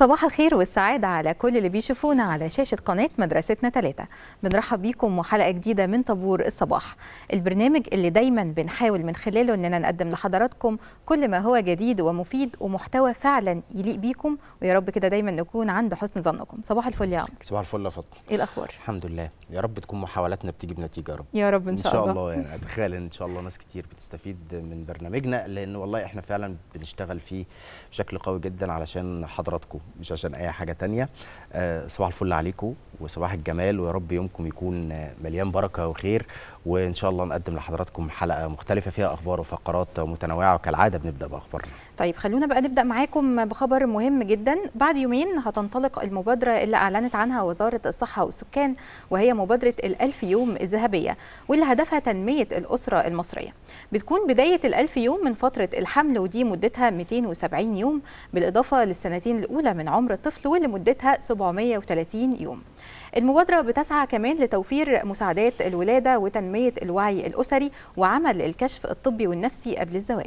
صباح الخير والسعادة على كل اللي بيشوفونا على شاشة قناة مدرستنا ثلاثة بنرحب بيكم وحلقة جديدة من طابور الصباح البرنامج اللي دايما بنحاول من خلاله اننا نقدم لحضراتكم كل ما هو جديد ومفيد ومحتوى فعلا يليق بيكم ويا رب كده دايما نكون عند حسن ظنكم صباح الفل يا عمرو صباح الفل يا فاطمه ايه الاخبار الحمد لله يا رب تكون محاولاتنا بتيجي بنتيجه يا رب يا رب ان شاء, ان شاء الله يعني اتخيل ان شاء الله ناس كتير بتستفيد من برنامجنا لان والله احنا فعلا بنشتغل فيه بشكل قوي جدا علشان حضراتكم مش عشان اي حاجه تانية آه صباح الفل عليكم وصباح الجمال ويا رب يومكم يكون مليان بركه وخير وان شاء الله نقدم لحضراتكم حلقه مختلفه فيها اخبار وفقرات متنوعه وكالعاده بنبدا باخبارنا طيب خلونا بقى نبدا معاكم بخبر مهم جدا بعد يومين هتنطلق المبادره اللي اعلنت عنها وزاره الصحه والسكان وهي مبادره الألف يوم الذهبيه واللي هدفها تنميه الاسره المصريه بتكون بدايه الألف يوم من فتره الحمل ودي مدتها 270 يوم بالاضافه للسنتين الاولى من عمر الطفل واللي مدتها 730 يوم المبادرة بتسعى كمان لتوفير مساعدات الولادة وتنمية الوعي الأسري وعمل الكشف الطبي والنفسي قبل الزواج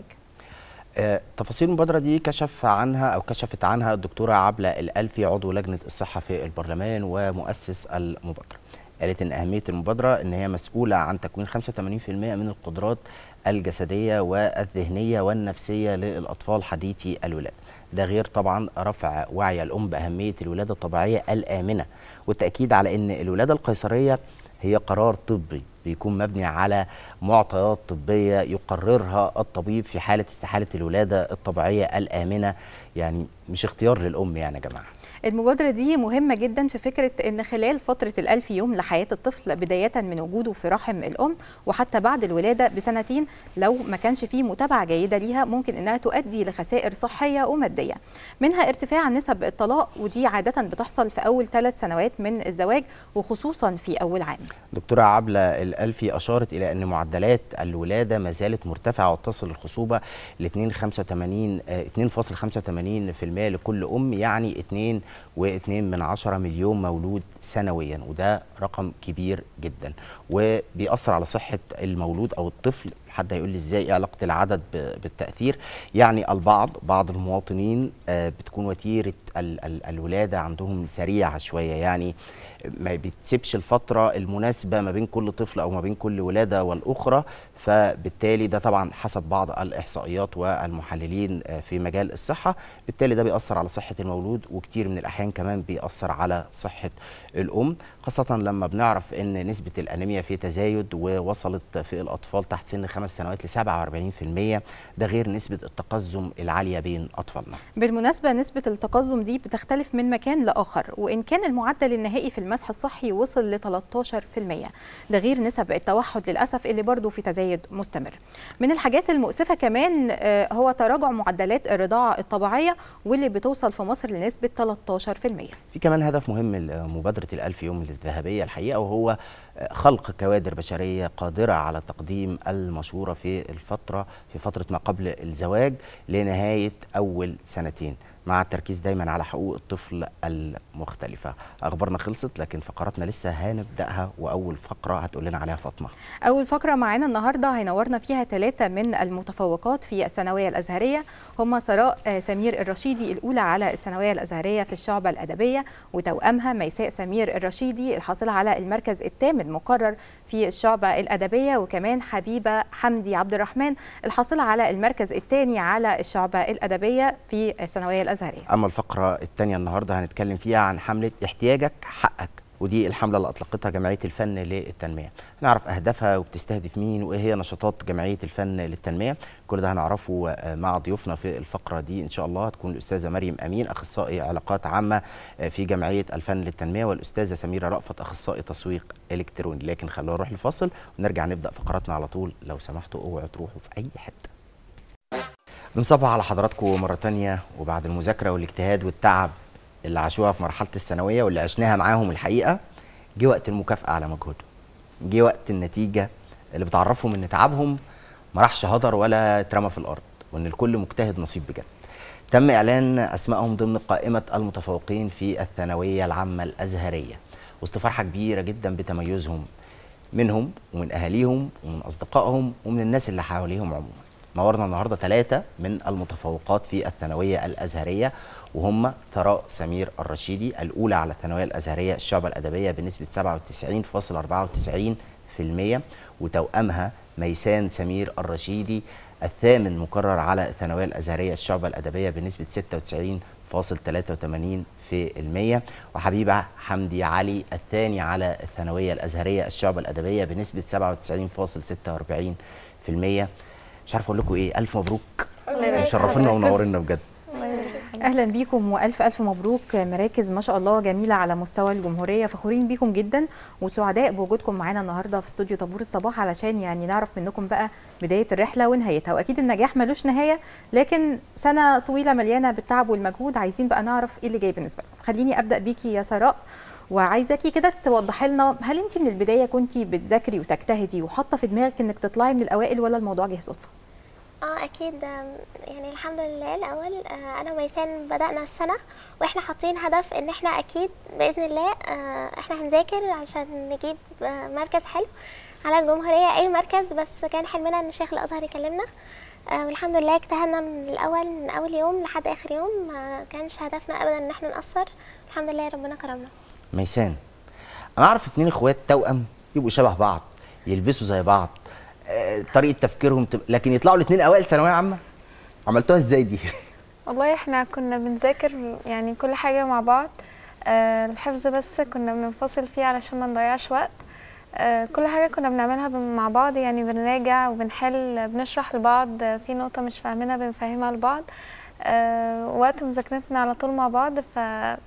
آه، تفاصيل المبادرة دي كشف عنها أو كشفت عنها الدكتورة عبلة الألفي عضو لجنة الصحة في البرلمان ومؤسس المبادرة قالت إن أهمية المبادرة إن هي مسؤولة عن تكوين 85% من القدرات الجسدية والذهنية والنفسية للأطفال حديثي الولادة ده غير طبعا رفع وعي الأم بأهمية الولادة الطبيعية الآمنة والتأكيد على أن الولادة القيصرية هي قرار طبي بيكون مبني على معطيات طبية يقررها الطبيب في حالة استحالة الولادة الطبيعية الآمنة يعني مش اختيار للأم يعني يا جماعة المبادرة دي مهمة جدا في فكرة أن خلال فترة الألف يوم لحياة الطفل بداية من وجوده في رحم الأم وحتى بعد الولادة بسنتين لو ما كانش فيه متابعة جيدة ليها ممكن أنها تؤدي لخسائر صحية ومادية منها ارتفاع نسب الطلاق ودي عادة بتحصل في أول ثلاث سنوات من الزواج وخصوصا في أول عام دكتورة عبلة الألفي أشارت إلى أن معدلات الولادة ما زالت مرتفعة وتصل الخصوبة ل 2.85% لكل أم يعني 2 و2 من عشرة مليون مولود سنويا وده رقم كبير جدا وبيأثر على صحة المولود أو الطفل حد هيقول لي ازاي ايه علاقه العدد بالتاثير يعني البعض بعض المواطنين بتكون وتيره ال ال الولاده عندهم سريعه شويه يعني ما بتسيبش الفتره المناسبه ما بين كل طفل او ما بين كل ولاده والاخرى فبالتالي ده طبعا حسب بعض الاحصائيات والمحللين في مجال الصحه بالتالي ده بيأثر على صحه المولود وكتير من الاحيان كمان بيأثر على صحه الام خاصه لما بنعرف ان نسبه الانيميا في تزايد ووصلت في الاطفال تحت سن خمس سنوات ل 47% ده غير نسبه التقزم العاليه بين اطفالنا. بالمناسبه نسبه التقزم دي بتختلف من مكان لاخر وان كان المعدل النهائي في المسح الصحي وصل ل 13% ده غير نسب التوحد للاسف اللي برضه في تزايد مستمر. من الحاجات المؤسفه كمان هو تراجع معدلات الرضاعه الطبيعيه واللي بتوصل في مصر لنسبه 13%. في كمان هدف مهم لمبادره الألف يوم الذهبيه الحقيقه وهو خلق كوادر بشريه قادره على تقديم المشوره في الفتره في فتره ما قبل الزواج لنهايه اول سنتين مع التركيز دايما على حقوق الطفل المختلفة أخبارنا خلصت لكن فقراتنا لسه هنبدأها وأول فقرة هتقول لنا عليها فاطمة أول فقرة معانا النهاردة هينورنا فيها ثلاثة من المتفوقات في الثانوية الأزهرية هم ثراء سمير الرشيدي الأولى على الثانوية الأزهرية في الشعبة الأدبية وتوأمها ميساء سمير الرشيدي الحاصلة على المركز الثامن مقرر في الشعبة الأدبية وكمان حبيبة حمدي عبد الرحمن الحاصلة على المركز الثاني على الشعبة الأدبية في الثانوية الأزهرية أما الفقرة الثانية النهاردة هنتكلم فيها عن حملة احتياجك حقك ودي الحملة اللي أطلقتها جمعية الفن للتنمية نعرف أهدافها وبتستهدف مين وإيه هي نشاطات جمعية الفن للتنمية كل ده هنعرفه مع ضيوفنا في الفقرة دي إن شاء الله هتكون الأستاذة مريم أمين أخصائي علاقات عامة في جمعية الفن للتنمية والأستاذة سميرة رأفت أخصائي تسويق إلكتروني لكن خلونا نروح لفاصل ونرجع نبدأ فقراتنا على طول لو سمحتوا اوعوا تروحوا في أي حتة بنصبح على حضراتكم مرة تانية وبعد المذاكرة والاجتهاد والتعب اللي عاشوها في مرحلة الثانوية واللي عشناها معاهم الحقيقة جه وقت المكافأة على مجهودهم جه وقت النتيجة اللي بتعرفهم ان تعبهم ما راحش هدر ولا اترمى في الأرض وان الكل مجتهد نصيب بجد تم إعلان أسمائهم ضمن قائمة المتفوقين في الثانوية العامة الأزهرية وسط فرحة كبيرة جدا بتميزهم منهم ومن أهاليهم ومن أصدقائهم ومن الناس اللي حواليهم عموما نورنا النهارده ثلاثه من المتفوقات في الثانويه الازهريه وهم ثراء سمير الرشيدي الاولى على الثانويه الازهريه الشعبه الادبيه بنسبه 97.94% وتوأمها ميسان سمير الرشيدي الثامن مكرر على الثانويه الازهريه الشعبه الادبيه بنسبه 96.83% وحبيبه حمدي علي الثاني على الثانويه الازهريه الشعبه الادبيه بنسبه 97.46% مش عارف اقول لكم ايه الف مبروك مشرفينا ومنورينا بجد اهلا بيكم والف الف مبروك مراكز ما شاء الله جميله على مستوى الجمهوريه فخورين بيكم جدا وسعداء بوجودكم معانا النهارده في استوديو طابور الصباح علشان يعني نعرف منكم بقى بدايه الرحله ونهايتها واكيد النجاح ملوش نهايه لكن سنه طويله مليانه بالتعب والمجهود عايزين بقى نعرف ايه اللي جاي بالنسبه لكم خليني ابدا بيكي يا سراء وعايزاكي كده توضحي لنا هل انت من البدايه كنتي بتذاكري وتجتهدي وحاطه في دماغك انك تطلعي من الاوائل ولا الموضوع جه صدفه اه اكيد يعني الحمد لله الاول انا وميسان بدانا السنه واحنا حاطين هدف ان احنا اكيد باذن الله احنا هنذاكر عشان نجيب مركز حلو على الجمهوريه اي مركز بس كان حلمنا ان الشيخ الازهر يكلمنا والحمد لله اجتهدنا من الاول من اول يوم لحد اخر يوم ما كانش هدفنا ابدا ان احنا نقصر الحمد لله ربنا كرمنا ميسان انا اعرف اتنين اخوات توأم يبقوا شبه بعض يلبسوا زي بعض طريقه تفكيرهم تب... لكن يطلعوا الاثنين اوائل ثانويه عامه عملتوها ازاي دي والله احنا كنا بنذاكر يعني كل حاجه مع بعض أه الحفظ بس كنا بننفصل فيه علشان ما نضيعش وقت أه كل حاجه كنا بنعملها مع بعض يعني بنراجع وبنحل بنشرح لبعض في نقطه مش فاهمينها بنفهمها لبعض أه وقت مذاكرتنا على طول مع بعض ف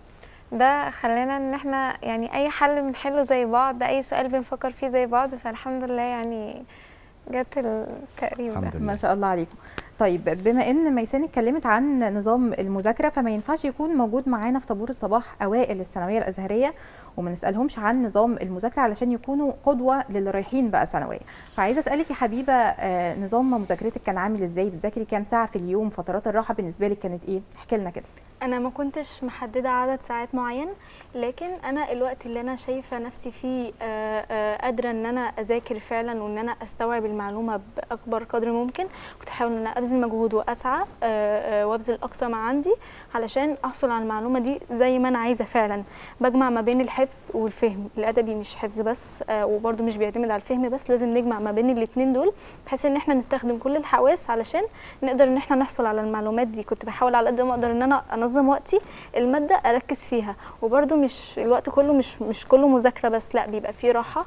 ده خلانا ان احنا يعني اي حل بنحله زي بعض اي سؤال بنفكر فيه زي بعض فالحمد لله يعني جت التقريب ده ما شاء الله عليكم طيب بما ان ميسان اتكلمت عن نظام المذاكره فما ينفعش يكون موجود معانا في طابور الصباح اوائل الثانويه الازهريه وما نسالهمش عن نظام المذاكره علشان يكونوا قدوه للي رايحين بقى ثانويه فعايزه اسالك يا حبيبه آه نظام مذاكرتك كان عامل ازاي بتذاكري كام ساعه في اليوم فترات الراحه بالنسبه لك كانت ايه احكي لنا كده انا ما كنتش محدده عدد ساعات معين لكن انا الوقت اللي انا شايفه نفسي فيه قادره ان انا اذاكر فعلا وان انا استوعب المعلومه باكبر قدر ممكن كنت احاول ان انا ابذل مجهود واسعى وابذل اقصى ما عندي علشان احصل على المعلومه دي زي ما انا عايزه فعلا بجمع ما بين الحفظ والفهم الادبي مش حفظ بس وبرده مش بيعتمد على الفهم بس لازم نجمع ما بين الاثنين دول بحيث ان احنا نستخدم كل الحواس علشان نقدر ان احنا نحصل على المعلومات دي كنت بحاول على قد ما اقدر ان انا انظم وقتي الماده اركز فيها وبرده مش الوقت كله مش مش كله مذاكره بس لا بيبقى فيه راحه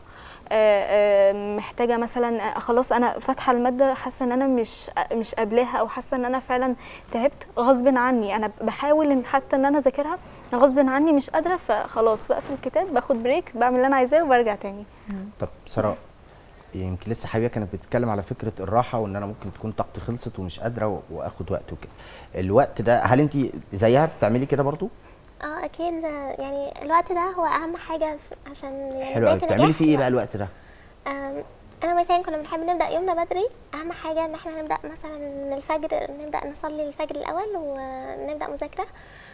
محتاجه مثلا خلاص انا فاتحه الماده حاسه ان انا مش مش قابلاها او حاسه ان انا فعلا تعبت غصب عني انا بحاول ان حتى ان انا اذاكرها غصب عني مش قادره فخلاص بقفل الكتاب باخد بريك بعمل اللي انا عايزاه وبرجع تاني طب سراء يمكن لسه حبيبه كانت بتتكلم على فكره الراحه وان انا ممكن تكون طاقتي خلصت ومش قادره واخد وقت وكده الوقت ده هل انت زيها بتعملي كده برضو اه اكيد يعني الوقت ده هو اهم حاجه عشان يعني حلو قوي بتعملي فيه ايه بقى الوقت ده انا مثلا كنا بنحب نبدا يومنا بدري اهم حاجه ان احنا نبدا مثلا الفجر نبدا نصلي الفجر الاول ونبدا مذاكره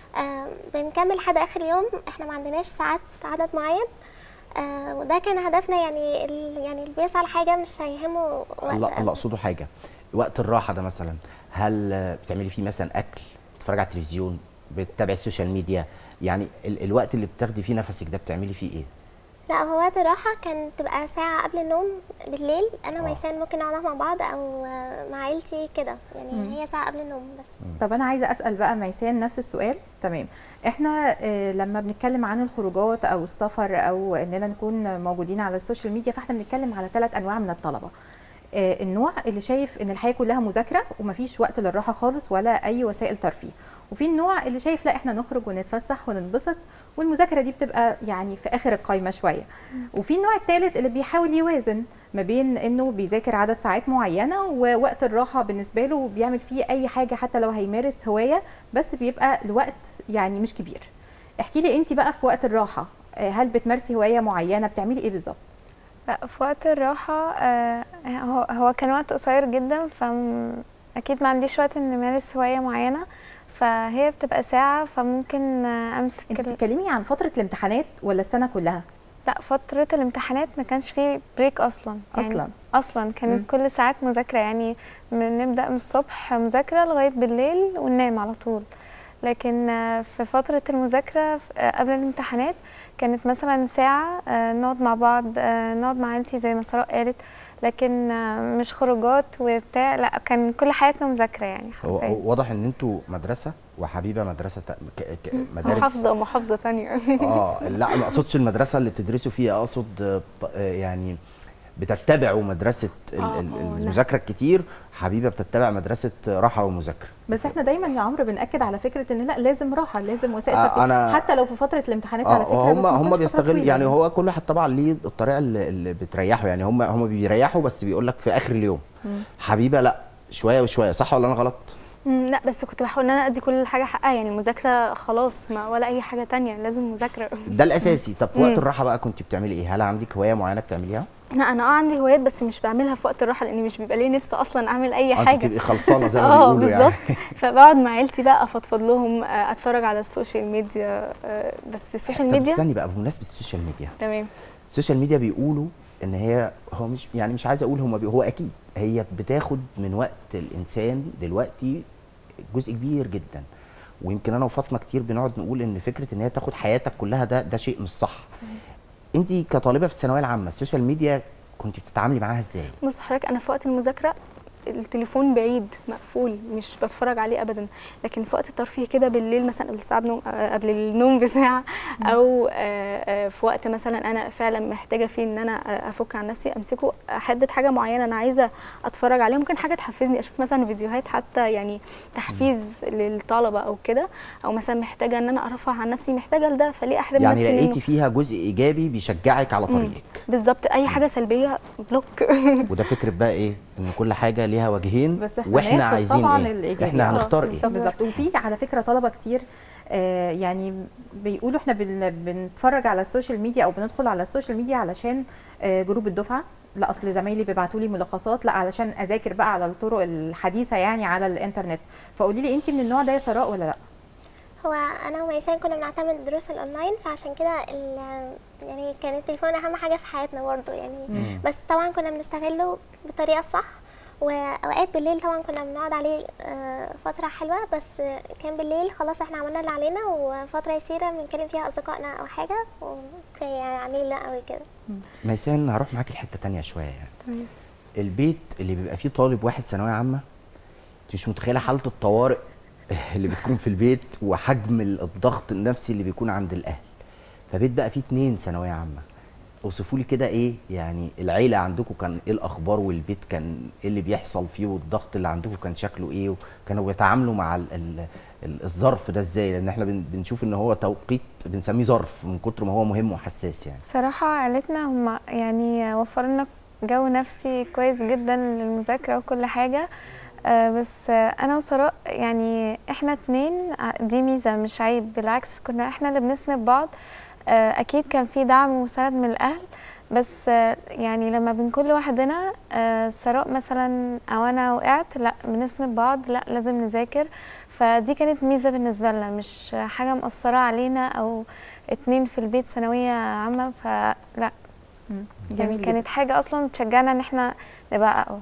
بنكمل لحد اخر يوم احنا ما عندناش ساعات عدد معين آه وده كان هدفنا يعني ال يعني اللي بيسعى لحاجه مش هيهمه وقت الله الله اقصده حاجه وقت الراحه ده مثلا هل بتعملي فيه مثلا اكل بتتفرجي على التلفزيون بتتابعي السوشيال ميديا يعني ال الوقت اللي بتاخدي فيه نفسك ده بتعملي فيه ايه لا هو وقت الراحة كان تبقى ساعة قبل النوم بالليل أنا وميسان ممكن نقعد مع بعض أو مع عيلتي كده يعني مم. هي ساعة قبل النوم بس مم. طب أنا عايزة أسأل بقى ميسان نفس السؤال تمام احنا اه لما بنتكلم عن الخروجات أو السفر أو إننا نكون موجودين على السوشيال ميديا فاحنا بنتكلم على ثلاث أنواع من الطلبة اه النوع اللي شايف ان الحياه كلها مذاكره ومفيش وقت للراحه خالص ولا اي وسائل ترفيه وفي النوع اللي شايف لا احنا نخرج ونتفسح وننبسط والمذاكره دي بتبقى يعني في اخر القايمه شويه وفي النوع الثالث اللي بيحاول يوازن ما بين انه بيذاكر عدد ساعات معينه ووقت الراحه بالنسبه له بيعمل فيه اي حاجه حتى لو هيمارس هوايه بس بيبقى الوقت يعني مش كبير احكي لي انت بقى في وقت الراحه هل بتمارسي هوايه معينه بتعملي ايه بالظبط لا في وقت الراحة آه هو هو كان وقت قصير جدا فأكيد ما عنديش وقت إن أمارس هواية معينة فهي بتبقى ساعة فممكن آه أمسك انت بتتكلمي عن فتره الامتحانات ولا السنه كلها لا فتره الامتحانات ما كانش فيه بريك اصلا يعني أصلاً. اصلا كانت كل ساعات مذاكره يعني بنبدا من الصبح مذاكره لغايه بالليل وننام على طول لكن آه، في فتره المذاكره ف- آه، قبل الامتحانات كانت مثلا ساعه آه، نقعد مع بعض آه، نقعد مع عيلتي زي ما سراء قالت لكن آه، مش خروجات وبتاع لا كان كل حياتنا مذاكره يعني هو حرفياً. هو واضح ان انتوا مدرسه وحبيبه مدرسه تا- ك- ك- مدارس محافظه ومحافظه تانية اه لا ما اقصدش المدرسه اللي بتدرسوا فيها اقصد آه، ط- آه، يعني بتتبعوا مدرسه ال- آه، ال- آه، لا. المذاكره الكتير حبيبه بتتبع مدرسه راحه ومذاكره بس احنا دايما يا عمرو بناكد على فكره ان لا لازم راحه لازم وسائل آه، ترفيه أنا- حتى لو في فتره الامتحانات على اه فكره هم بس ما هم تكونش فترة بيستغل طويلة. يعني هو كل واحد طبعا ليه الطريقه اللي, اللي بتريحه يعني هم هم بيريحوا بس بيقول لك في اخر اليوم حبيبه لا شويه وشويه صح ولا انا غلط مم، لا بس كنت بحاول ان انا ادي كل حاجه حقها يعني المذاكره خلاص ما ولا اي حاجه تانية لازم مذاكره ده الاساسي طب في وقت مم. الراحه بقى كنت بتعملي ايه هل عندك هوايه معينه بتعمليها لا انا اه عندي هوايات بس مش بعملها في وقت الراحه لاني مش بيبقى لي نفسي اصلا اعمل اي آه، انت حاجه بتبقي خلصانه زي ما اه بيقولوا يعني بالظبط فبقعد مع عيلتي بقى افضفض لهم آه، اتفرج على السوشيال ميديا آه، بس السوشيال طب ميديا استني بقى بمناسبه السوشيال ميديا تمام السوشيال ميديا بيقولوا ان هي هو مش يعني مش عايز اقول هم بي هو اكيد هي بتاخد من وقت الانسان دلوقتي جزء كبير جدا ويمكن انا وفاطمه كتير بنقعد نقول ان فكره ان هي تاخد حياتك كلها ده ده شيء مش صح انت كطالبه في الثانويه العامه السوشيال ميديا كنت بتتعاملي معاها ازاي بص حضرتك انا في وقت المذاكره التليفون بعيد مقفول مش بتفرج عليه ابدا لكن في وقت الترفيه كده بالليل مثلا قبل الساعه بنوم آه، قبل النوم بساعه او آه، آه، في وقت مثلا انا فعلا محتاجه فيه ان انا آه، افك عن نفسي امسكه احدد حاجه معينه انا عايزه اتفرج عليها ممكن حاجه تحفزني اشوف مثلا فيديوهات حتى يعني تحفيز للطلبه او كده او مثلا محتاجه ان انا ارفع عن نفسي محتاجه لده فليه احرم يعني نفسي منه لقيتي فيها جزء ايجابي بيشجعك على طريقك بالظبط اي حاجه سلبيه بلوك وده فكره بقى ايه ان كل حاجه ليها وجهين بس احنا واحنا ناخد عايزين طبعا ايه الإيجابي. احنا آه، هنختار ايه بالظبط. بالظبط وفي على فكره طلبه كتير آه يعني بيقولوا احنا بن بنتفرج على السوشيال ميديا او بندخل على السوشيال ميديا علشان آه جروب الدفعه لا اصل زمايلي بيبعتوا لي ملخصات لا علشان اذاكر بقى على الطرق الحديثه يعني على الانترنت فقولي لي انت من النوع ده يا سراء ولا لا هو انا وميسان كنا بنعتمد الدروس الاونلاين فعشان كده ال- يعني كان التليفون اهم حاجه في حياتنا برضه يعني مم. بس طبعا كنا بنستغله بالطريقه الصح واوقات بالليل طبعا كنا بنقعد عليه آه، فتره حلوه بس كان بالليل خلاص احنا عملنا اللي علينا وفتره يسيره بنكلم فيها اصدقائنا او حاجه وكفايه يعني علينا قوي كده ميسان هروح معاكي لحته تانية شويه يعني تمام. البيت اللي بيبقى فيه طالب واحد ثانويه عامه انت مش متخيله حاله الطوارئ اللي بتكون في البيت وحجم الضغط النفسي اللي بيكون عند الاهل فبيت بقى فيه اتنين ثانويه عامه اوصفوا لي كده ايه يعني العيله عندكم كان ايه الاخبار والبيت كان ايه اللي بيحصل فيه والضغط اللي عندكم كان شكله ايه وكانوا بيتعاملوا مع ال ال ال الظرف ده ازاي لان احنا بن- بنشوف ان هو توقيت بنسميه ظرف من كتر ما هو مهم وحساس يعني بصراحة عائلتنا هم يعني وفروا لنا جو نفسي كويس جدا للمذاكرة وكل حاجة آه، بس آه، أنا وسراء يعني إحنا اتنين ع- دي ميزة مش عيب بالعكس كنا إحنا اللي بنسند بعض آه، أكيد كان في دعم ومساعد من الأهل بس آه، يعني لما بنكون لوحدنا آه، سراء مثلا أو أنا وقعت لا بنسند بعض لا لازم نذاكر فدي كانت ميزة بالنسبة لنا مش حاجة مأثرة علينا أو اتنين في البيت ثانوية عامة فلا مم. يعني جميل جدا. كانت حاجة أصلا تشجعنا إن احنا نبقى أقوى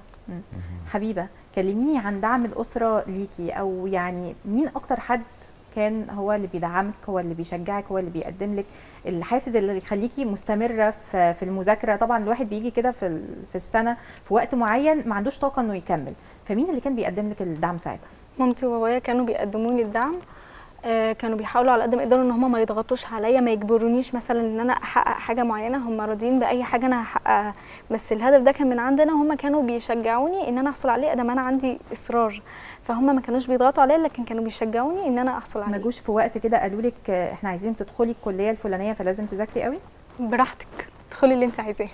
حبيبه كلميني عن دعم الاسره ليكي او يعني مين اكتر حد كان هو اللي بيدعمك هو اللي بيشجعك هو اللي بيقدم لك الحافز اللي يخليكي مستمره في في المذاكره طبعا الواحد بيجي كده في ال- في السنه في وقت معين ما عندوش طاقه انه يكمل فمين اللي كان بيقدم لك الدعم ساعتها مامتي وبابايا كانوا بيقدموا لي الدعم آه، كانوا بيحاولوا على قد ما يقدروا ان هم ما يضغطوش عليا ما يجبرونيش مثلا ان انا احقق حاجه معينه هم راضيين باي حاجه انا هحققها بس الهدف ده كان من عندنا وهم كانوا بيشجعوني ان انا احصل عليه ادام انا عندي اصرار فهم ما كانوش بيضغطوا عليا لكن كانوا بيشجعوني ان انا احصل ما عليه جوش في وقت كده قالوا لك آه، احنا عايزين تدخلي الكليه الفلانيه فلازم تذاكري قوي براحتك ادخلي اللي انت عايزاه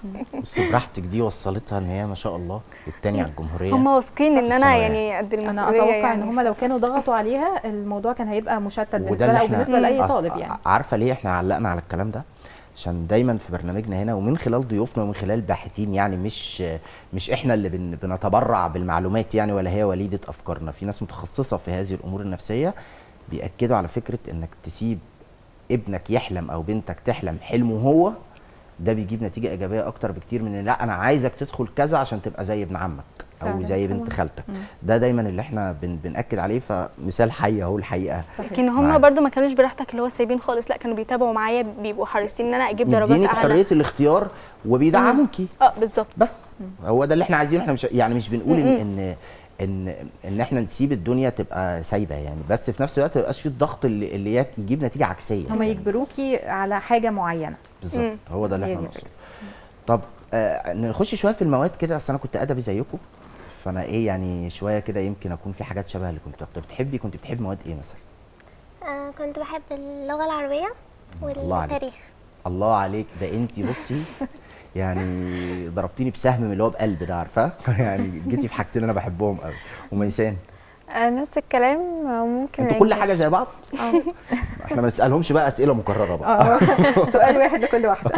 بس براحتك دي وصلتها ان هي ما شاء الله التانية على الجمهوريه هم واثقين ان انا الثانوية. يعني قد انا المسؤوليه اتوقع يعني ان هم لو كانوا ضغطوا عليها الموضوع كان هيبقى مشتت بالنسبه وده لها اللي او احنا بالنسبه لاي أص- طالب يعني عارفه ليه احنا علقنا على الكلام ده عشان دايما في برنامجنا هنا ومن خلال ضيوفنا ومن خلال باحثين يعني مش مش احنا اللي بن بنتبرع بالمعلومات يعني ولا هي وليده افكارنا في ناس متخصصه في هذه الامور النفسيه بياكدوا على فكره انك تسيب ابنك يحلم او بنتك تحلم حلمه هو ده بيجيب نتيجه ايجابيه اكتر بكتير من إن لا انا عايزك تدخل كذا عشان تبقى زي ابن عمك او فعلاً، زي بنت طبعاً. خالتك مم. ده دايما اللي احنا بن بناكد عليه فمثال حي اهو الحقيقه لكن هم معاك. برضو ما كانوش براحتك اللي هو سايبين خالص لا كانوا بيتابعوا معايا بيبقوا حريصين ان انا اجيب درجات مدينك اعلى حريه الاختيار وبيدعموكي اه بالظبط بس هو ده اللي احنا عايزينه احنا مش يعني مش بنقول ان مم. ان ان ان احنا نسيب الدنيا تبقى سايبه يعني بس في نفس الوقت ما يبقاش في الضغط اللي, اللي يك- يجيب نتيجه عكسيه هم يجبروكي على حاجه معينه بالظبط مم. هو ده اللي هي احنا دي نقصده طب آه نخش شويه في المواد كده اصل انا كنت ادبي زيكم فانا ايه يعني شويه كده يمكن اكون في حاجات شبه اللي كنت كنت بتحبي كنت بتحبي مواد ايه مثلا آه كنت بحب اللغة العربية الله عليك. والتاريخ الله عليك ده انت بصي يعني ضربتيني بسهم من اللي هو بقلب ده عارفه يعني جيتي في حاجتين انا بحبهم قوي وميسان آه، نفس الكلام وممكن انتوا كل الإنجليش. حاجه زي بعض اه احنا ما نسالهمش بقى اسئله مكرره بقى اه سؤال واحد لكل واحده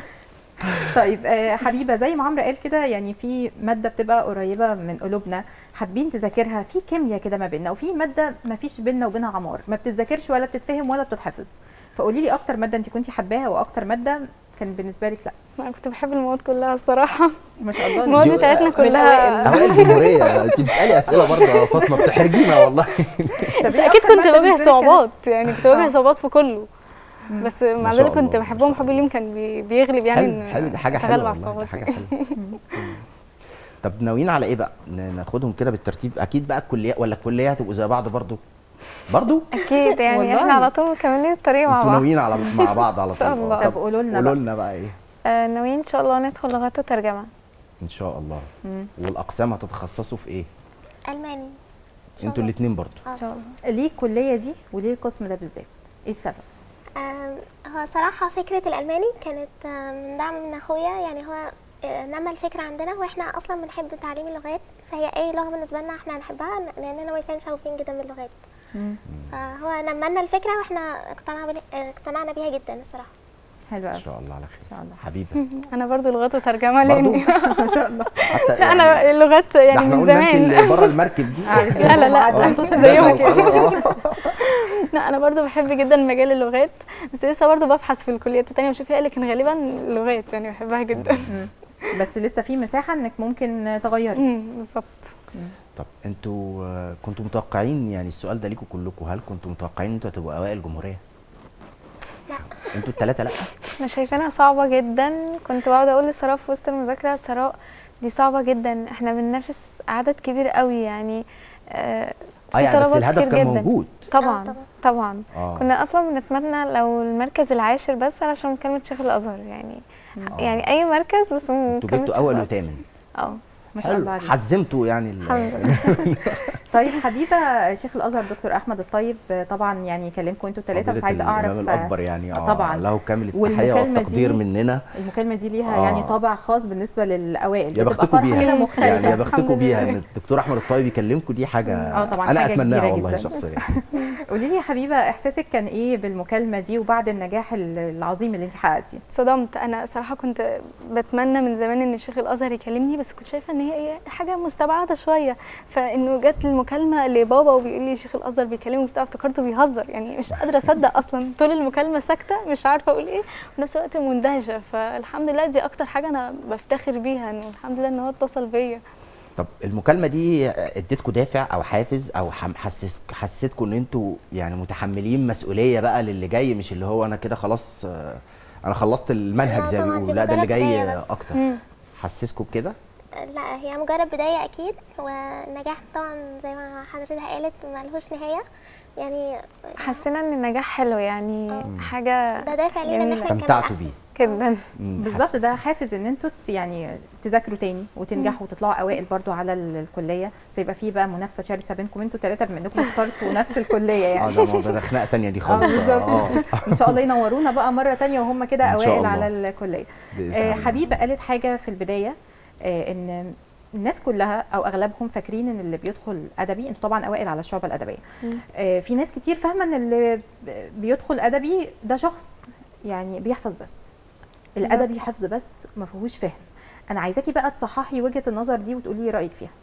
طيب آه، حبيبه زي ما عمرو قال كده يعني في ماده بتبقى قريبه من قلوبنا حابين تذاكرها في كيمياء كده ما بيننا وفي ماده ما فيش بيننا وبينها عمار ما بتتذاكرش ولا بتتفهم ولا بتتحفظ فقولي لي اكتر ماده انت كنتي حباها واكتر ماده كان بالنسبه لك لا انا كنت بحب المواد كلها الصراحه ما شاء الله المواد دي- بتاعتنا من كلها الأوائل. اوائل الجمهوريه انت بتسالي اسئله برضه يا فاطمه بتحرجينا والله طب بس إيه اكيد أكتر كنت مادة بواجه بالنسبة لك صعوبات يعني كنت بواجه آه. صعوبات في كله مم. بس مع ما شاء ذلك كنت الله، ما بحبهم شاء حب الله. اليوم كان بي- بيغلب يعني حلو إن حلو دي حاجه أتغلب حلوه على والله دي الصعوبات حاجه دي. حلوه طب ناويين على ايه بقى ن- ناخدهم كده بالترتيب اكيد بقى الكليه ولا الكليه هتبقوا زي بعض برضو برضو اكيد يعني والله. احنا على طول مكملين الطريق مع انتوا بعض ناويين على مع بعض على إن شاء طول الله. طب طب قولوا لنا قولوا بقى لنا بقى ايه آه، ناويين ان شاء الله ندخل لغات وترجمه ان شاء الله مم. والاقسام هتتخصصوا في ايه ألماني إن شاء انتوا الله. الاثنين برضو ان شاء الله ليه الكليه دي وليه القسم ده بالذات ايه السبب آم، هو صراحة فكرة الألماني كانت آم، من دعم من أخويا يعني هو آه، نمى الفكرة عندنا وإحنا أصلا بنحب تعليم اللغات فهي أي لغة بالنسبة لنا إحنا هنحبها لأننا ويسان شغوفين جدا باللغات مم. فهو نمى لنا الفكرة وإحنا اقتنعنا بال- آه، اقتنعنا بيها جدا الصراحة حلو ان قوي شاء الله على ان خير شاء الله حبيبه انا برضو لغات وترجمه برضو لاني ما شاء الله حتى لا انا اللغات ده يعني احنا من قلنا انت زمان اللي بره المركب دي لا، لا، لا، آه. انتوا زيهم دخل- كده. آه. لا انا برضو بحب جدا مجال اللغات بس لسه برضو ببحث في الكليات التانية واشوف ايه لكن غالبا اللغات يعني بحبها جدا مم. بس لسه في مساحه انك ممكن تغيري امم بالظبط طب انتوا آه، كنتوا متوقعين يعني السؤال ده ليكم كلكم هل كنتوا متوقعين انتوا هتبقوا اوائل الجمهوريه؟ لا انتوا الثلاثه لا انا شايفاها صعبه جدا كنت بقعد اقول لسراء في وسط المذاكره سراء دي صعبه جدا احنا بننافس عدد كبير قوي يعني آه، اه في يعني بس طلبات الهدف كتير كان جدا موجود طبعا طبعاً. طبعا اه كنا اصلا بنتمنى لو المركز العاشر بس علشان مكالمه شيخ الازهر يعني آه. يعني اي مركز بس انتوا مكالمه جبتوا شيخ اول الازهر وثامن اه ما شاء حلو. الله عليك حزمتوا يعني ال- الحمد لله طيب حبيبه شيخ الازهر دكتور احمد الطيب طبعا يعني كلمكم انتوا الثلاثه بس فضيلة عايزه اعرف الامام الاكبر يعني اه طبعاً. له كامل التحيه والمكالمة والتقدير دي مننا المكالمه دي ليها آه. يعني طابع خاص بالنسبه للاوائل يا بتبقى بختكم فرحة بيها كده يعني مختلفه يا الحمد بختكم بيها لله. ان الدكتور احمد الطيب يكلمكم دي حاجه آه طبعاً انا حاجة اتمناها كبيرة والله جداً. شخصيا قولي لي يا حبيبه احساسك كان ايه بالمكالمه دي وبعد النجاح العظيم اللي انت حققتيه صدمت انا صراحه كنت بتمنى من زمان ان شيخ الازهر يكلمني بس كنت شايفه ان هي إيه حاجه مستبعده شويه فانه جت المكالمه لبابا وبيقول لي شيخ الازهر بيكلمه بتاع افتكرته بيهزر يعني مش قادره اصدق اصلا طول المكالمه ساكته مش عارفه اقول ايه وفي نفس الوقت مندهشه فالحمد لله دي اكتر حاجه انا بفتخر بيها انه الحمد لله ان هو اتصل بيا طب المكالمه دي اديتكم دافع او حافز او حم- حسس حسيتكم ان انتوا يعني متحملين مسؤوليه بقى للي جاي مش اللي هو انا كده خلاص آه، انا خلصت المنهج لا زي ما طبعاً، دي بيقولوا لا ده اللي مجرد جاي بداية بس. اكتر مم. حسسكم بكده لا هي مجرد بداية أكيد والنجاح طبعا زي ما حضرتك قالت ملهوش نهاية يعني حسينا ان النجاح حلو يعني آه. حاجه ده دافع لينا إن جميلة. احنا نكمل استمتعتوا أحسن. بيه جدا مم، بالظبط ده حافز ان انتوا ت- يعني تذاكروا تاني وتنجحوا وتطلعوا اوائل برضو على ال- الكليه بس يبقى في بقى منافسه شرسه بينكم انتوا ثلاثه بما انكم اخترتوا نفس الكليه اه يعني ده ما- ده خناقه تانية دي خالص اه بقى. بالظبط اه ان شاء الله ينورونا بقى مره تانية وهم كده إن شاء اوائل الله. على الكليه بإذن آه الله. حبيبه قالت حاجه في البدايه آه ان الناس كلها او اغلبهم فاكرين ان اللي بيدخل ادبي انتوا طبعا اوائل على الشعبه الادبيه مم. آه في ناس كتير فاهمه ان اللي ب- بيدخل ادبي ده شخص يعني بيحفظ بس الادبي حفظ بس ما فيهوش فهم انا عايزاكي بقى تصححي وجهه النظر دي وتقولي لي رايك فيها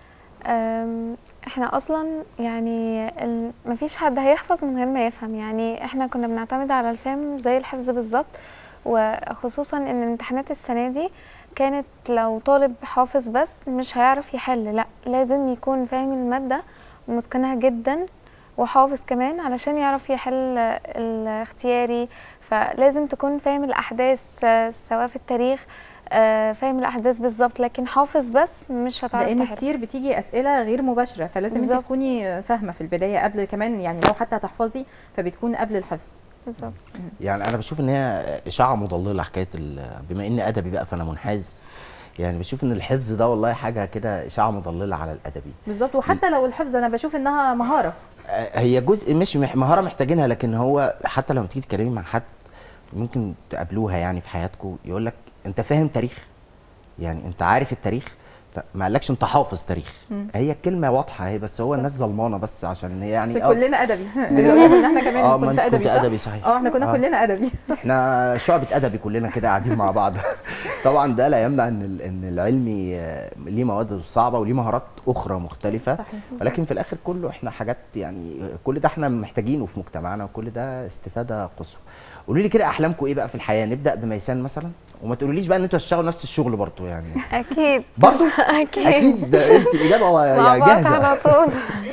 أم، احنا اصلا يعني ال- مفيش حد هيحفظ من غير ما يفهم يعني احنا كنا بنعتمد على الفهم زي الحفظ بالظبط وخصوصا ان امتحانات السنه دي كانت لو طالب حافظ بس مش هيعرف يحل لا لازم يكون فاهم الماده ومتقنها جدا وحافظ كمان علشان يعرف يحل الاختياري فلازم تكون فاهم الاحداث آه، سواء في التاريخ آه، فاهم الاحداث بالظبط لكن حافظ بس مش هتعرف لان تحل كتير بتيجي اسئله غير مباشره فلازم انت بالظبط. تكوني فاهمه في البدايه قبل كمان يعني لو حتى هتحفظي فبتكون قبل الحفظ بالظبط يعني انا بشوف ان هي اشاعه مضلله حكايه ال- بما اني ادبي بقى فانا منحاز يعني بشوف ان الحفظ ده والله حاجه كده اشاعه مضلله على الادبي بالظبط وحتى لو الحفظ انا بشوف انها مهاره آه، هي جزء مش مح- مهاره محتاجينها لكن هو حتى لما تيجي تتكلمي مع حد ممكن تقابلوها يعني في حياتكم يقول لك انت فاهم تاريخ يعني انت عارف التاريخ فما قالكش انت حافظ تاريخ مم. هي الكلمه واضحه هي بس هو الناس ظلمانه بس عشان هي يعني عشان آه، كلنا ادبي بالرغم ان احنا كمان اه ما كنت انت ادبي كنت صح؟ ادبي صحيح اه احنا كنا آه. كلنا ادبي احنا شعبة ادبي كلنا كده قاعدين مع بعض طبعا ده لا يمنع ان ال- ان العلمي آه، ليه مواد صعبه وليه مهارات اخرى مختلفه صحيح ولكن في الاخر كله احنا حاجات يعني كل ده احنا محتاجينه في مجتمعنا وكل ده استفاده قصوى قولوا لي كده احلامكم ايه بقى في الحياه نبدا بميسان مثلا وما تقولوليش بقى ان انتوا هتشتغلوا نفس الشغل برضه يعني اكيد برضه اكيد اكيد ده انت الاجابه مع يعني بعض جاهزه على طول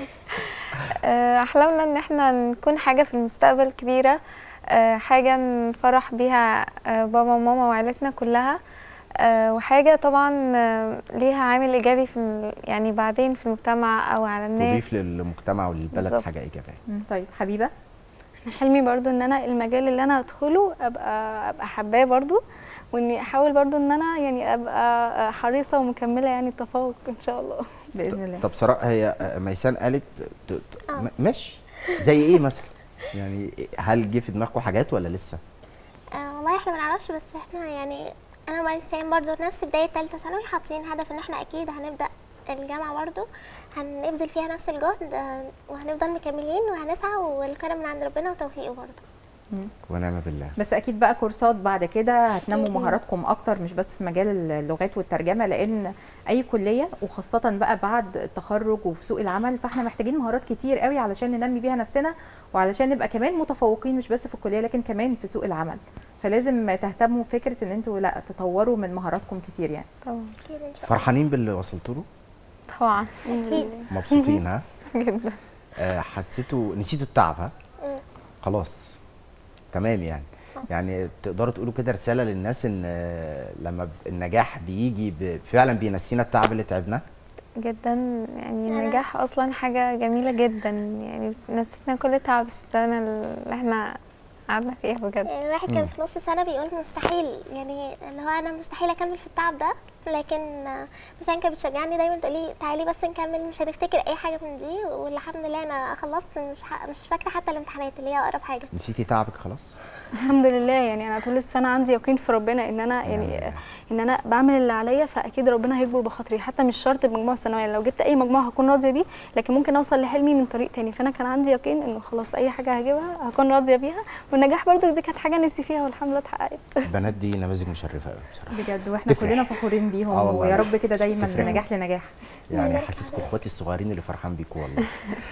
آه، احلامنا ان احنا نكون حاجه في المستقبل كبيره آه، حاجه نفرح بيها آه، بابا وماما وعيلتنا كلها آه، وحاجه طبعا آه، ليها عامل ايجابي في ال- يعني بعدين في المجتمع او على الناس تضيف للمجتمع وللبلد بالظبط. حاجه ايجابيه مم، طيب حبيبه حلمي برضو ان انا المجال اللي انا ادخله ابقى ابقى حباه برضو واني احاول برضو ان انا يعني ابقى حريصه ومكمله يعني التفوق ان شاء الله باذن الله طب سراء هي آه، ميسان قالت ت- ت- آه. م- ماشي زي ايه مثلا يعني هل جه في دماغكم حاجات ولا لسه آه والله احنا ما نعرفش بس احنا يعني انا وميسان برضو نفس بدايه ثالثه ثانوي حاطين هدف ان احنا اكيد هنبدا الجامعه برضو هنبذل فيها نفس الجهد آه، وهنفضل مكملين وهنسعى والكرم من عند ربنا وتوفيقه برضو مم. ونعم بالله بس اكيد بقى كورسات بعد كده هتنموا أكيد. مهاراتكم اكتر مش بس في مجال اللغات والترجمه لان اي كليه وخاصه بقى بعد التخرج وفي سوق العمل فاحنا محتاجين مهارات كتير قوي علشان ننمي بيها نفسنا وعلشان نبقى كمان متفوقين مش بس في الكليه لكن كمان في سوق العمل فلازم تهتموا فكره ان انتوا لا تطوروا من مهاراتكم كتير يعني طبعا اكيد ان شاء الله فرحانين باللي وصلتوا له طبعا اكيد مبسوطين ها جدا آه، حسيتوا نسيتوا التعب ها مم. خلاص تمام يعني يعني تقدروا تقولوا كده رساله للناس ان آه، لما ب- النجاح بيجي ب- فعلا بينسينا التعب اللي تعبناه جدا يعني أنا- النجاح اصلا حاجه جميله جدا يعني نسيتنا كل تعب السنه اللي احنا قعدنا فيها بجد يعني الواحد مم. كان في نص سنة بيقول مستحيل يعني اللي هو أنا مستحيل أكمل في التعب ده لكن آه، مثلا كانت بتشجعني دايما تقولي تعالي بس نكمل مش هنفتكر أي حاجة من دي والحمد لله أنا خلصت مش ح... مش فاكرة حتى الامتحانات اللي هي أقرب حاجة نسيتي تعبك خلاص الحمد لله يعني انا طول السنه عندي يقين في ربنا ان انا يعني ان انا بعمل اللي عليا فاكيد ربنا هيكبر بخاطري حتى مش شرط بمجموع الثانويه لو جبت اي مجموع هكون راضيه بيه لكن ممكن اوصل لحلمي من طريق تاني فانا كان عندي يقين انه خلاص اي حاجه هجيبها هكون راضيه بيها والنجاح برضو دي كانت حاجه نفسي فيها والحمد لله اتحققت البنات دي نماذج مشرفه قوي بصراحه بجد واحنا تفرح. كلنا فخورين بيهم آه والله. ويا رب كده دايما تفرح. من نجاح لنجاح يعني نجاح. حاسسكم اخواتي الصغيرين اللي فرحان بيكم والله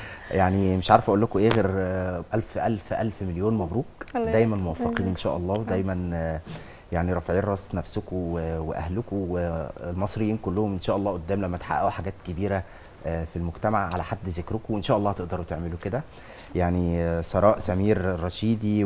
يعني مش عارف اقول لكم ايه غير آه، الف الف الف مليون مبروك الله دايما موفقين ان شاء الله ودايما آه، يعني رافعين راس نفسكم و- واهلكم والمصريين كلهم ان شاء الله قدام لما تحققوا حاجات كبيره آه، في المجتمع على حد ذكركم وان شاء الله هتقدروا تعملوا كده يعني آه، سراء سمير الرشيدي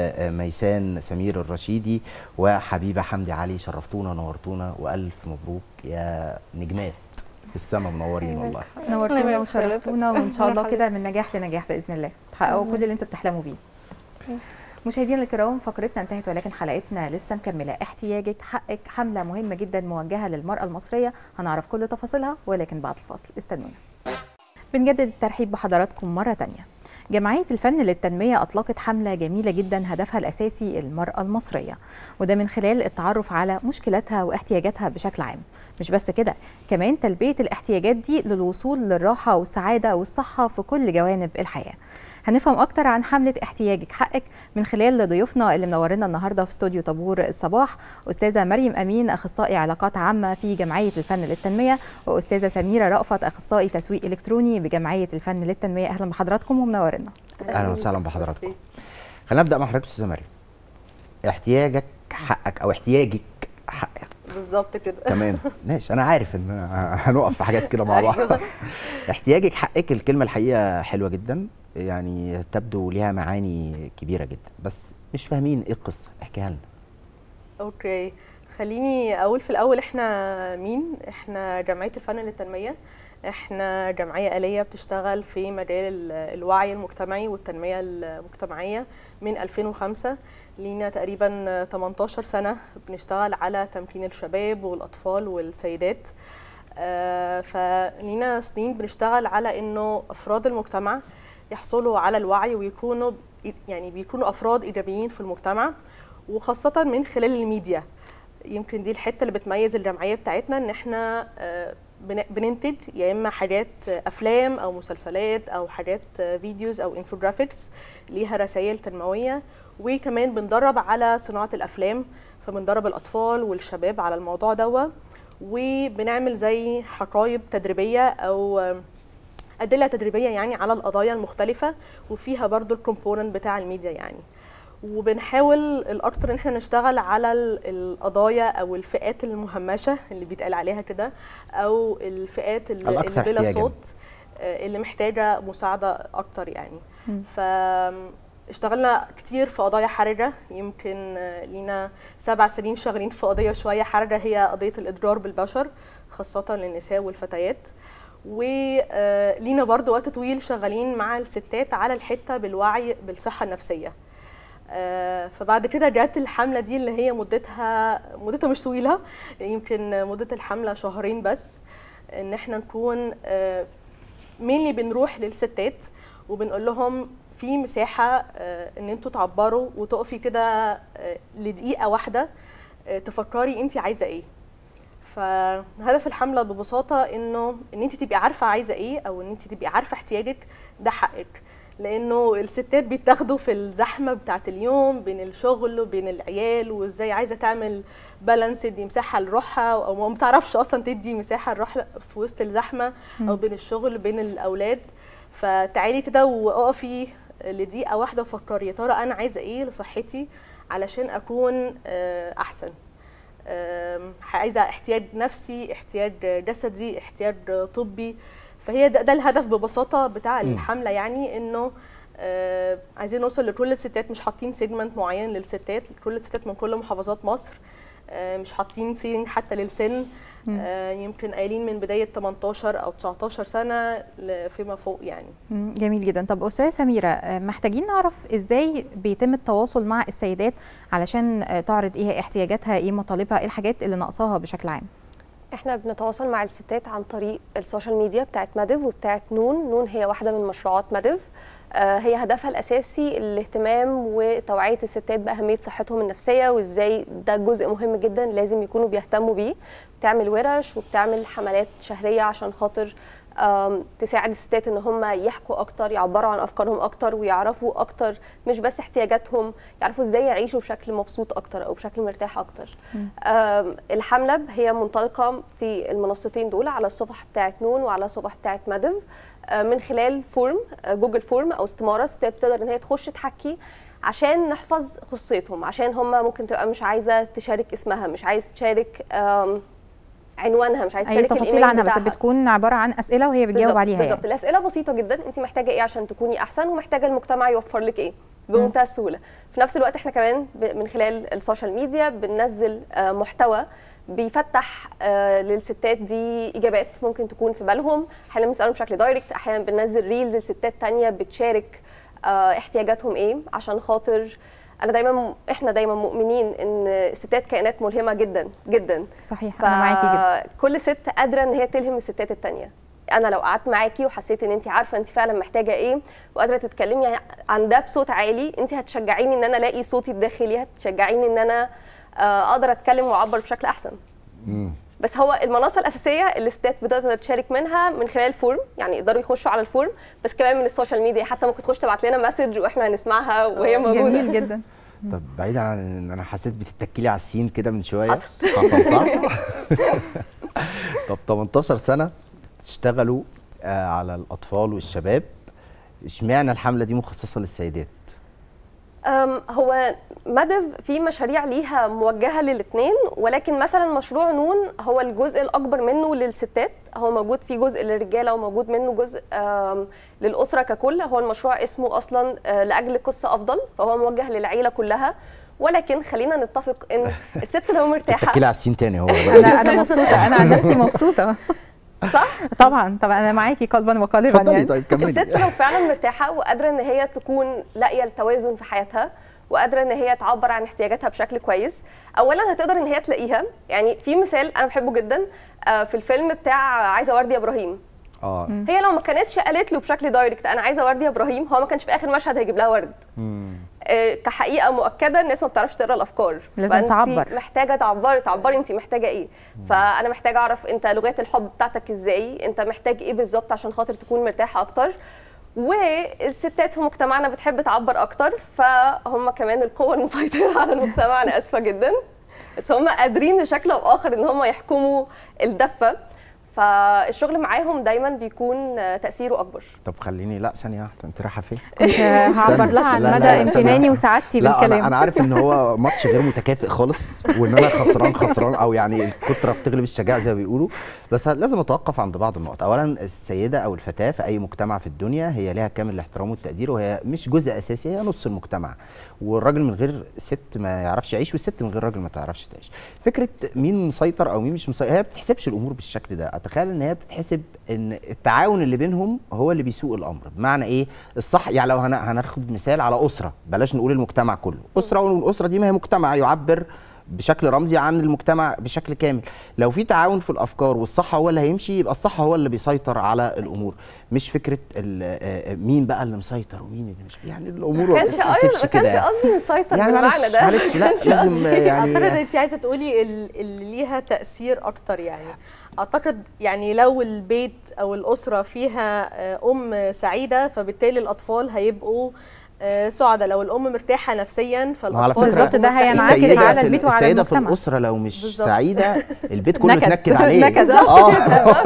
وميسان سمير الرشيدي وحبيبه حمدي علي شرفتونا ونورتونا والف مبروك يا نجمات في السما منورين والله نورتونا يبارك وشرفتونا وان شاء الله كده من نجاح لنجاح باذن الله تحققوا كل اللي انتوا بتحلموا بيه مشاهدينا الكرام فقرتنا انتهت ولكن حلقتنا لسه مكمله احتياجك حقك حمله مهمه جدا موجهه للمراه المصريه هنعرف كل تفاصيلها ولكن بعد الفاصل استنونا بنجدد الترحيب بحضراتكم مره تانية جمعية الفن للتنمية أطلقت حملة جميلة جدا هدفها الأساسي المرأة المصرية وده من خلال التعرف على مشكلاتها واحتياجاتها بشكل عام مش بس كده كمان تلبية الاحتياجات دي للوصول للراحة والسعادة والصحة في كل جوانب الحياة هنفهم اكتر عن حمله احتياجك حقك من خلال ضيوفنا اللي منورنا النهارده في استوديو طابور الصباح استاذه مريم امين اخصائي علاقات عامه في جمعيه الفن للتنميه واستاذه سميره رأفت اخصائي تسويق الكتروني بجمعيه الفن للتنميه اهلا بحضراتكم ومنورنا اهلا وسهلا بحضراتكم خلينا نبدا مع حضرتك استاذه مريم احتياجك حقك او احتياجك حقك بالظبط كده تمام ماشي انا عارف ان هنقف في حاجات كده مع بعض احتياجك حقك الكلمه الحقيقه حلوه جدا يعني تبدو ليها معاني كبيره جدا بس مش فاهمين ايه القصه احكيها لنا اوكي خليني اقول في الاول احنا مين احنا جمعيه الفن للتنميه احنا جمعيه آلية بتشتغل في مجال ال- الوعي المجتمعي والتنميه المجتمعيه من 2005 لينا تقريبا 18 سنه بنشتغل على تمكين الشباب والاطفال والسيدات آه، فلينا سنين بنشتغل على انه افراد المجتمع يحصلوا على الوعي ويكونوا يعني بيكونوا افراد ايجابيين في المجتمع وخاصه من خلال الميديا يمكن دي الحته اللي بتميز الجمعيه بتاعتنا ان احنا آه، بن- بننتج يا اما حاجات آه، افلام او مسلسلات او حاجات آه، فيديوز او انفوجرافيكس ليها رسائل تنمويه وكمان بندرب على صناعه الافلام فبندرب الاطفال والشباب على الموضوع دوا وبنعمل زي حقائب تدريبيه او آه، ادله تدريبيه يعني على القضايا المختلفه وفيها برضو الكومبوننت بتاع الميديا يعني وبنحاول الاكتر ان احنا نشتغل على ال- القضايا او الفئات المهمشه اللي بيتقال عليها كده او الفئات اللي, الأكثر اللي بلا احتياجاً. صوت آه، اللي محتاجه مساعده اكتر يعني مم. ف اشتغلنا كتير في قضايا حرجة يمكن آه، لينا سبع سنين شغالين في قضية شوية حرجة هي قضية الإضرار بالبشر خاصة للنساء والفتيات ولينا برضو وقت طويل شغالين مع الستات على الحتة بالوعي بالصحة النفسية آه، فبعد كده جت الحملة دي اللي هي مدتها مدتها مش طويلة يمكن مدة الحملة شهرين بس ان احنا نكون مين بنروح للستات وبنقول لهم في مساحة آه، ان انتوا تعبروا وتقفي كده آه، لدقيقة واحدة آه، تفكري انت عايزة ايه فهدف الحملة ببساطة انه ان انت تبقي عارفة عايزة ايه او ان انت تبقي عارفة احتياجك ده حقك لانه الستات بيتاخدوا في الزحمه بتاعه اليوم بين الشغل وبين العيال وازاي عايزه تعمل بالانس دي مساحه لروحها او ما بتعرفش اصلا تدي مساحه لروحها في وسط الزحمه او بين الشغل بين الاولاد فتعالي كده واقفي لدقيقه واحده وفكري يا ترى انا عايزه ايه لصحتي علشان اكون آه، احسن آم، عايزه احتياج نفسي احتياج جسدي احتياج طبي فهي ده, ده الهدف ببساطه بتاع مم. الحمله يعني انه آه عايزين نوصل لكل الستات مش حاطين سيجمنت معين للستات لكل الستات من كل محافظات مصر آه مش حاطين سيرنج حتى للسن آه يمكن قايلين من بدايه 18 او 19 سنه ل- فيما فوق يعني مم، جميل جدا طب استاذه سميره آه، محتاجين نعرف ازاي بيتم التواصل مع السيدات علشان آه، تعرض ايه احتياجاتها ايه مطالبها ايه الحاجات اللي ناقصاها بشكل عام احنا بنتواصل مع الستات عن طريق السوشيال ميديا بتاعت ماديف وبتاعت نون نون هي واحدة من مشروعات ماديف آه، هي هدفها الأساسي الاهتمام وتوعية الستات بأهمية صحتهم النفسية وإزاي ده جزء مهم جدا لازم يكونوا بيهتموا بيه بتعمل ورش وبتعمل حملات شهرية عشان خاطر آم، تساعد الستات ان هم يحكوا اكتر يعبروا عن افكارهم اكتر ويعرفوا اكتر مش بس احتياجاتهم يعرفوا ازاي يعيشوا بشكل مبسوط اكتر او بشكل مرتاح اكتر آم، الحمله هي منطلقه في المنصتين دول على الصفح بتاعت نون وعلى الصفح بتاعت مادف آه، من خلال فورم آه، جوجل فورم او استماره ستات تقدر ان هي تخش تحكي عشان نحفظ خصوصيتهم عشان هم ممكن تبقى مش عايزه تشارك اسمها مش عايز تشارك آم، عنوانها مش عايز اي تشارك تفاصيل الايميل عنها بس بتاعها. بتكون عباره عن اسئله وهي بتجاوب بالظبط- عليها بالظبط يعني. الاسئله بسيطه جدا انت محتاجه ايه عشان تكوني احسن ومحتاجه المجتمع يوفر لك ايه بمنتهى السهوله في نفس الوقت احنا كمان ب- من خلال السوشيال ميديا بننزل آه، محتوى بيفتح آه، للستات دي اجابات ممكن تكون في بالهم احيانا بنسالهم بشكل دايركت احيانا بننزل ريلز لستات تانية بتشارك آه، احتياجاتهم ايه عشان خاطر انا دايما احنا دايما مؤمنين ان الستات كائنات ملهمه جدا جدا صحيح انا معاكي جدا كل ست قادره ان هي تلهم الستات التانية انا لو قعدت معاكي وحسيت ان انت عارفه انت فعلا محتاجه ايه وقادره تتكلمي عن ده بصوت عالي انت هتشجعيني ان انا الاقي صوتي الداخلي هتشجعيني ان انا آه، اقدر اتكلم واعبر بشكل احسن مم. بس هو المنصه الاساسيه اللي الستات بتقدر تشارك منها من خلال الفورم يعني يقدروا يخشوا على الفورم بس كمان من السوشيال ميديا حتى ممكن تخش تبعت لنا مسج واحنا هنسمعها وهي موجوده جميل جدا طب بعيدا عن ان انا حسيت بتتكلي على السين كده من شويه حصل. حصل صح طب 18 سنه تشتغلوا آه على الاطفال والشباب اشمعنى الحمله دي مخصصه للسيدات أم، هو مدف في مشاريع ليها موجهه للاثنين ولكن مثلا مشروع نون هو الجزء الاكبر منه للستات هو موجود فيه جزء للرجاله وموجود منه جزء أم، للاسره ككل هو المشروع اسمه اصلا آه، لاجل قصه افضل فهو موجه للعيله كلها ولكن خلينا نتفق ان الست لو مرتاحه تحكي لي على السين تاني هو انا انا مبسوطه انا عن نفسي مبسوطه صح طبعا طبعا انا معاكي قلبا وقالبا اتفضلي يعني طيب كملي الست لو فعلا مرتاحه وقادره ان هي تكون لاقيه التوازن في حياتها وقادره ان هي تعبر عن احتياجاتها بشكل كويس اولا هتقدر ان هي تلاقيها يعني في مثال انا بحبه جدا آه، في الفيلم بتاع عايزه ورد يا ابراهيم اه هي لو ما كانتش قالت له بشكل دايركت انا عايزه ورد يا ابراهيم هو ما كانش في اخر مشهد هيجيب لها ورد مم. آه، كحقيقه مؤكده الناس ما بتعرفش تقرا الافكار لازم فأنتي تعبر. محتاجه تعبري تعبري انت محتاجه ايه فانا محتاجه اعرف انت لغات الحب بتاعتك ازاي انت محتاج ايه بالظبط عشان خاطر تكون مرتاح اكتر والستات في مجتمعنا بتحب تعبر اكتر فهم كمان القوه المسيطره على المجتمع انا اسفه جدا بس هم قادرين بشكل او اخر ان هم يحكموا الدفه فالشغل معاهم دايما بيكون آه، تاثيره اكبر طب خليني لا ثانيه واحده انت رايحه فين كنت هعبر لها عن لا، لا، مدى لا، امتناني ثانية. وسعادتي لا بالكلام انا انا عارف ان هو ماتش غير متكافئ خالص وان انا خسران خسران او يعني الكتره بتغلب الشجاعه زي ما بيقولوا بس لازم اتوقف عند بعض النقط اولا السيده او الفتاه في اي مجتمع في الدنيا هي لها كامل الاحترام والتقدير وهي مش جزء اساسي هي نص المجتمع والراجل من غير ست ما يعرفش يعيش والست من غير راجل ما تعرفش تعيش فكره مين مسيطر او مين مش مسيطر هي ما بتحسبش الامور بالشكل ده اتخيل ان هي بتتحسب ان التعاون اللي بينهم هو اللي بيسوق الامر بمعنى ايه الصح يعني لو هن- هناخد مثال على اسره بلاش نقول المجتمع كله اسره والاسره دي ما هي مجتمع يعبر بشكل رمزي عن المجتمع بشكل كامل لو في تعاون في الافكار والصح هو اللي هيمشي يبقى الصح هو اللي بيسيطر على الامور مش فكره ال- آه، آه، مين بقى اللي مسيطر ومين اللي مش يعني الامور ما كانش بتتحسبش ما كده كانش يعني. قصدي مسيطر يعني بالمعنى معلش ده معلش لا كانش لازم اعتقد يعني انت عايزه تقولي ال- اللي ليها تاثير اكتر يعني اعتقد يعني لو البيت او الاسره فيها آه، ام سعيده فبالتالي الاطفال هيبقوا آه، سعداء لو الام مرتاحه نفسيا وعلى فالاطفال فكرة بالظبط ده هيبقوا هينعكس مرتاحين. على في- البيت وعلى السيدة في المجتمع. الأسرة لو مش بالظبط. سعيدة البيت كله نكد. اتنكد عليه نكد. اه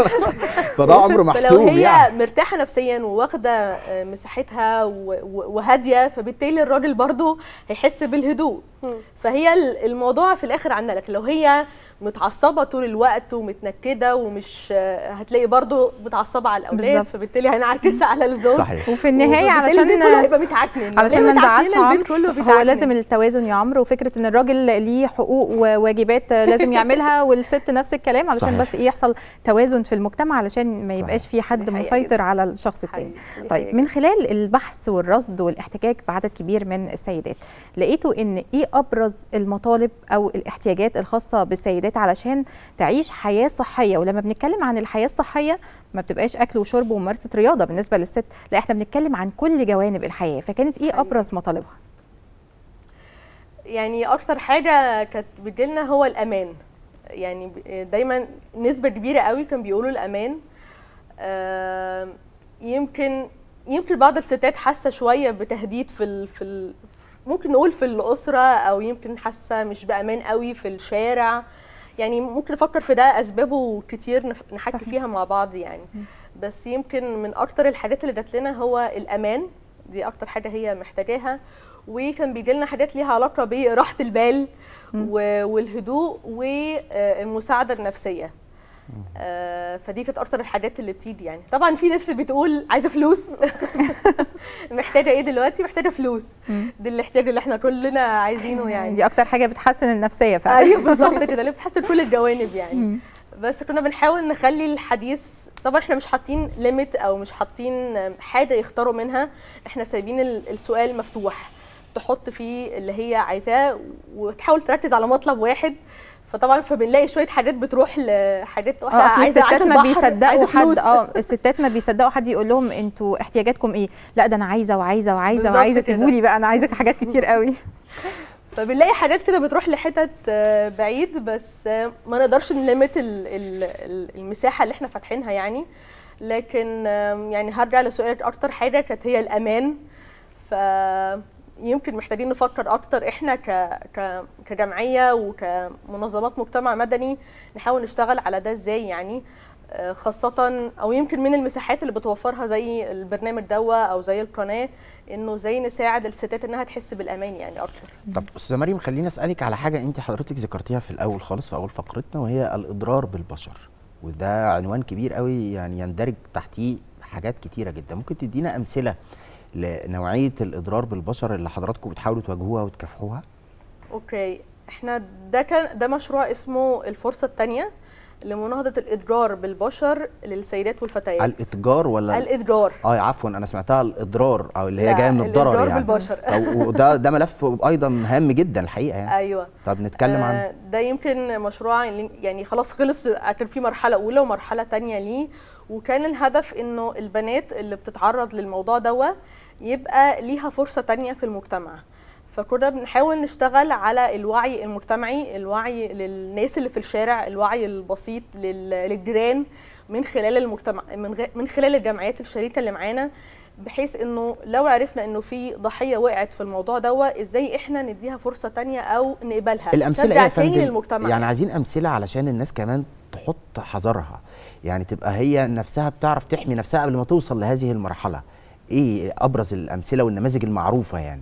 فده أمر فلو محسوب هي يعني مرتاحه نفسيا وواخده آه، مساحتها و- و- وهاديه فبالتالي الراجل برضه هيحس بالهدوء فهي ال- الموضوع في الاخر عندنا لكن لو هي متعصبه طول الوقت ومتنكده ومش آه، هتلاقي برضه متعصبه على الاولاد بالظبط. فبالتالي هينعكس على الزوج صحيح وفي النهايه وبالتالي البيت كله علشان هيبقى متعكنن علشان هي ما متعكننة، نزعلش البيت كله عمرو هو بيتعكنن. لازم التوازن يا عمرو وفكره ان الراجل ليه حقوق وواجبات لازم يعملها والست نفس الكلام علشان صحيح. بس ايه يحصل توازن في المجتمع علشان ما يبقاش صحيح. في حد دي حقيقة مسيطر جدا. على الشخص التاني حقيقي. دي طيب حقيقة من خلال البحث والرصد والاحتكاك بعدد كبير من السيدات لقيتوا ان ايه ابرز المطالب او الاحتياجات الخاصه بالسيدات علشان تعيش حياه صحيه ولما بنتكلم عن الحياه الصحيه ما بتبقاش اكل وشرب وممارسه رياضه بالنسبه للست لا احنا بنتكلم عن كل جوانب الحياه فكانت ايه حقيقي. ابرز مطالبها يعني اكتر حاجه كانت بتجيلنا هو الامان يعني ب- دايما نسبه كبيره قوي كان بيقولوا الامان آم، يمكن يمكن بعض الستات حاسه شويه بتهديد في ال في ال ممكن نقول في الاسره او يمكن حاسه مش بامان قوي في الشارع يعني ممكن نفكر في ده اسبابه كتير نف- نحكي صحيح. فيها مع بعض يعني بس يمكن من اكتر الحاجات اللي جات لنا هو الامان دي اكتر حاجه هي محتاجاها وكان بيجي لنا حاجات ليها علاقه براحه البال و- والهدوء والمساعده النفسيه آه، فدي كانت اكتر الحاجات اللي بتيجي يعني طبعا في ناس بتقول عايزه فلوس محتاجه ايه دلوقتي محتاجه فلوس ده الاحتياج اللي احنا كلنا عايزينه يعني دي اكتر حاجه بتحسن النفسيه فعلا ايوه بالظبط كده اللي بتحسن كل الجوانب يعني مم. بس كنا بنحاول نخلي الحديث طبعا احنا مش حاطين ليميت او مش حاطين حاجه يختاروا منها احنا سايبين ال- السؤال مفتوح تحط فيه اللي هي عايزاه وتحاول تركز على مطلب واحد فطبعا فبنلاقي شويه حاجات بتروح لحاجات واحده اه اصل عايزه الستات عايزه ما البحر بيصدقوا عايزه حد فلوس اه الستات ما بيصدقوا حد يقول لهم انتوا احتياجاتكم ايه لا ده انا عايزه وعايزه وعايزه بالظبط وعايزه كده. سيبولي بقى انا عايزه حاجات كتير قوي فبنلاقي حاجات كده بتروح لحتت آه، بعيد بس آه، ما نقدرش نلمت ال- ال- ال- المساحه اللي احنا فاتحينها يعني لكن آم، يعني هرجع لسؤالك اكتر حاجه كانت هي الامان ف يمكن محتاجين نفكر اكتر احنا ك... ك... كجمعيه وكمنظمات مجتمع مدني نحاول نشتغل على ده ازاي يعني آه، خاصة أو يمكن من المساحات اللي بتوفرها زي البرنامج دوا أو زي القناة إنه زي نساعد الستات إنها تحس بالأمان يعني أكتر طب استاذه مريم خليني اسالك على حاجه انت حضرتك ذكرتيها في الاول خالص في اول فقرتنا وهي الاضرار بالبشر وده عنوان كبير قوي يعني يندرج تحتيه حاجات كتيره جدا ممكن تدينا امثله لنوعيه الاضرار بالبشر اللي حضراتكم بتحاولوا تواجهوها وتكافحوها اوكي احنا ده كان ده مشروع اسمه الفرصه الثانيه لمناهضه الاتجار بالبشر للسيدات والفتيات الاتجار ولا الاتجار اه عفوا انا سمعتها الاضرار او اللي هي لا، جايه من الضرر الإضرار يعني بالبشر. أو- وده ده ملف ايضا هام جدا الحقيقه يعني ايوه طب نتكلم عنه آه، ده يمكن مشروع اللي- يعني خلاص خلص كان في مرحله اولى ومرحله تانية ليه وكان الهدف انه البنات اللي بتتعرض للموضوع دوا يبقى ليها فرصه تانية في المجتمع فكنا بنحاول نشتغل على الوعي المجتمعي الوعي للناس اللي في الشارع الوعي البسيط لل- للجيران من خلال المجتمع من, غ- من خلال الجمعيات الشريكه اللي معانا بحيث انه لو عرفنا انه في ضحيه وقعت في الموضوع دوا ازاي احنا نديها فرصه تانية او نقبلها الامثله ايه ترجع يا تاني فندم للمجتمع يعني عايزين امثله علشان الناس كمان تحط حذرها يعني تبقى هي نفسها بتعرف تحمي نفسها قبل ما توصل لهذه المرحله ايه ابرز الامثله والنماذج المعروفه يعني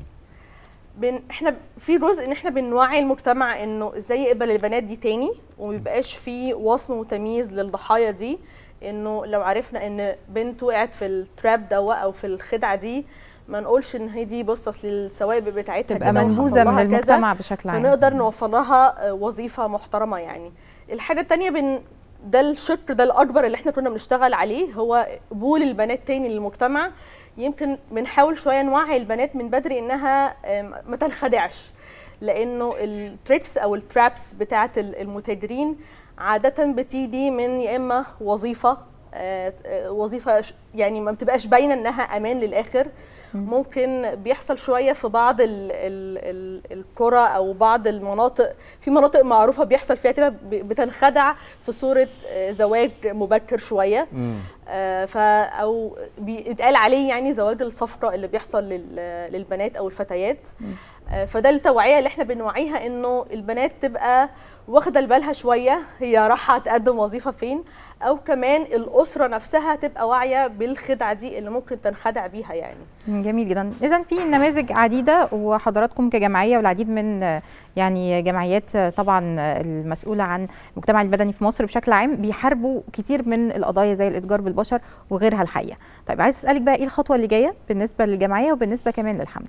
بن احنا في جزء ان احنا بنوعي المجتمع انه ازاي يقبل البنات دي تاني وميبقاش في وصم وتمييز للضحايا دي انه لو عرفنا ان بنت وقعت في التراب ده او في الخدعه دي ما نقولش ان هي دي بص اصل السوابق بتاعتها تبقى كده وحصل منبوذه لها من كذا. المجتمع بشكل عام فنقدر نوفر لها آه، وظيفه محترمه يعني الحاجه التانية بن ده الشق ده الاكبر اللي احنا كنا بنشتغل عليه هو قبول البنات تاني للمجتمع يمكن بنحاول شويه نوعي البنات من بدري انها آم، ما تنخدعش لانه التريكس او الترابس بتاعه المتاجرين عاده بتيجي من يا اما وظيفه آه، آه، وظيفه ش- يعني ما بتبقاش باينه انها امان للاخر ممكن بيحصل شويه في بعض ال ال ال القرى او بعض المناطق في مناطق معروفه بيحصل فيها كده ب- بتنخدع في صوره آه، زواج مبكر شويه آه، ف او بيتقال عليه يعني زواج الصفراء اللي بيحصل لل- للبنات او الفتيات آه، فده التوعيه اللي احنا بنوعيها انه البنات تبقى واخده بالها شويه هي رايحه تقدم وظيفه فين او كمان الاسره نفسها تبقى واعيه بالخدعه دي اللي ممكن تنخدع بيها يعني جميل جدا اذا في نماذج عديده وحضراتكم كجمعيه والعديد من آه، يعني جمعيات آه، طبعا آه، المسؤوله عن المجتمع المدني في مصر بشكل عام بيحاربوا كتير من القضايا زي الاتجار بالبشر وغيرها الحقيقه طيب عايز اسالك بقى ايه الخطوه اللي جايه بالنسبه للجمعيه وبالنسبه كمان للحمله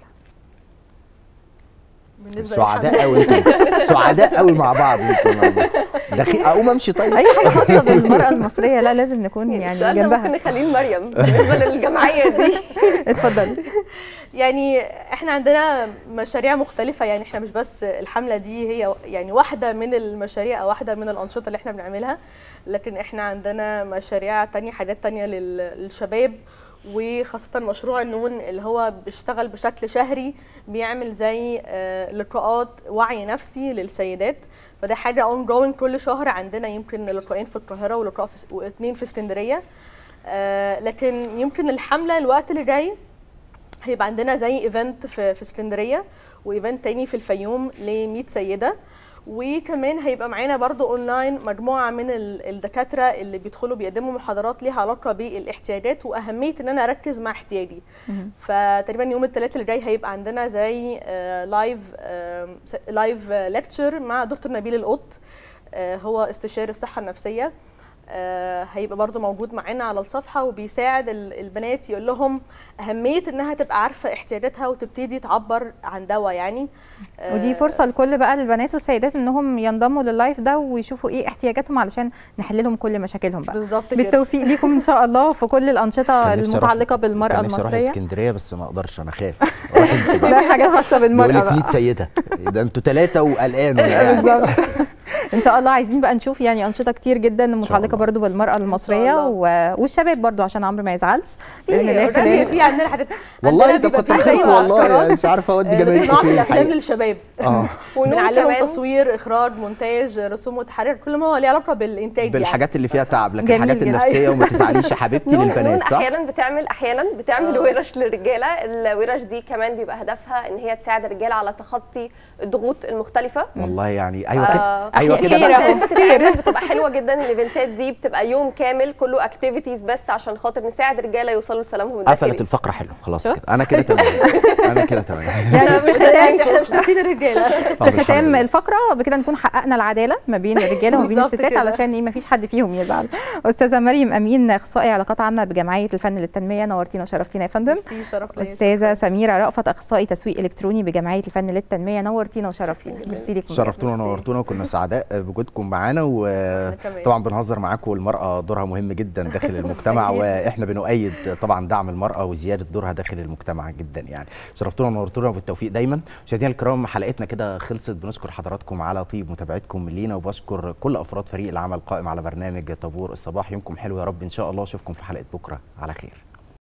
بالنسبه سعداء قوي انتوا سعداء قوي مع بعض انتوا النهارده. دخيل اقوم امشي طيب اي حاجه خاصه بالمراه المصريه لا لازم نكون يعني السؤال ده ممكن جنبها نخليه لمريم بالنسبه للجمعيه دي اتفضلي يعني احنا عندنا مشاريع مختلفة يعني احنا مش بس الحملة دي هي يعني واحدة من المشاريع او واحدة من الأنشطة اللي احنا بنعملها لكن احنا عندنا مشاريع تانية حاجات تانية لل- للشباب وخاصة مشروع النون اللي هو بيشتغل بشكل شهري بيعمل زي آه، لقاءات وعي نفسي للسيدات فده حاجة اون جوينج كل شهر عندنا يمكن لقاءين في القاهرة ولقاء في واثنين في اسكندرية آه، لكن يمكن الحملة الوقت اللي جاي هيبقى عندنا زي ايفنت في في اسكندريه وايفنت تاني في الفيوم ل 100 سيده وكمان هيبقى معانا برضو اونلاين مجموعه من ال- الدكاتره اللي بيدخلوا بيقدموا محاضرات ليها علاقه بالاحتياجات واهميه ان انا اركز مع احتياجي فتقريبا يوم الثلاث اللي جاي هيبقى عندنا زي لايف لايف ليكتشر مع دكتور نبيل القط آه، هو استشاري الصحه النفسيه آه، هيبقى برضو موجود معانا على الصفحه وبيساعد ال- البنات يقول لهم اهميه انها تبقى عارفه احتياجاتها وتبتدي تعبر عن دواء يعني آه، ودي فرصه لكل بقى البنات والسيدات انهم ينضموا لللايف ده ويشوفوا ايه احتياجاتهم علشان نحل لهم كل مشاكلهم بقى بالظبط كده بالتوفيق ليكم ان شاء الله في كل الانشطه كان نفسي أروح- المتعلقه بالمراه كان نفسي اروح المصريه اسكندريه بس ما اقدرش انا خايف روح انت بقى لا حاجه خاصه بيقول بالمراه لك 100 بقى سيده ده انتوا ثلاثه وقلقان ولا يعني بالظبط ان شاء الله عايزين بقى نشوف يعني انشطه كتير جدا متعلقه الله. برضو بالمراه المصريه الله. و... والشباب برضو عشان عمرو ما يزعلش باذن الله في خلال في عندنا حاجات والله عندنا انت بيبقى كنت في زي بخير والله يعني معسكرات مش عارفه اودي آه، جماهيركم لصناعه فين الافلام الحقيقة. للشباب اه ونون بنعلمهم كمان تصوير اخراج مونتاج رسوم متحرر كل ما هو ليه علاقه بالانتاج يعني بالحاجات اللي فيها تعب لكن جميل الحاجات جدا. النفسيه وما تزعليش يا حبيبتي نون نون للبنات صح؟ احيانا بتعمل احيانا بتعمل آه. ورش للرجاله الورش دي كمان بيبقى هدفها ان هي تساعد الرجاله على تخطي الضغوط المختلفه والله يعني ايوه آه، كده ايوه في كده خير بقى أهو. بتتعمل بتبقى حلوه جدا الايفنتات دي بتبقى يوم كامل كله اكتيفيتيز بس عشان خاطر نساعد رجاله يوصلوا لسلامهم الداخلي قفلت الفقره حلو خلاص كده انا كده تمام انا كده تمام يعني في ختام احنا مش ناسيين الرجاله طب في ختام الحمد لله. الفقره بكده نكون حققنا العداله ما بين الرجاله وما بين بالظبط الستات كده. علشان ايه ما فيش حد فيهم يزعل استاذه مريم امين اخصائي علاقات عامه بجمعيه الفن للتنميه نورتينا وشرفتينا يا فندم ميرسي، شرف ليا استاذه سميره رأفت اخصائي تسويق الكتروني بجمعيه الفن للتنميه نورتينا وشرفتينا ميرسي لكم شرفتونا ميرسي. ونورتونا وكنا سعداء بوجودكم معانا كمان. وطبعا بنهزر معاكم والمرأة دورها مهم جدا داخل المجتمع أكيد. واحنا بنؤيد طبعا دعم المرأة وزيادة دورها داخل المجتمع جدا يعني شرفتونا ونورتونا بالتوفيق دايما مشاهدينا الكرام حلقتنا كده خلصت بنشكر حضراتكم على طيب متابعتكم لينا وبشكر كل افراد فريق العمل القائم على برنامج طابور الصباح يومكم حلو يا رب ان شاء الله اشوفكم في حلقة بكرة على خير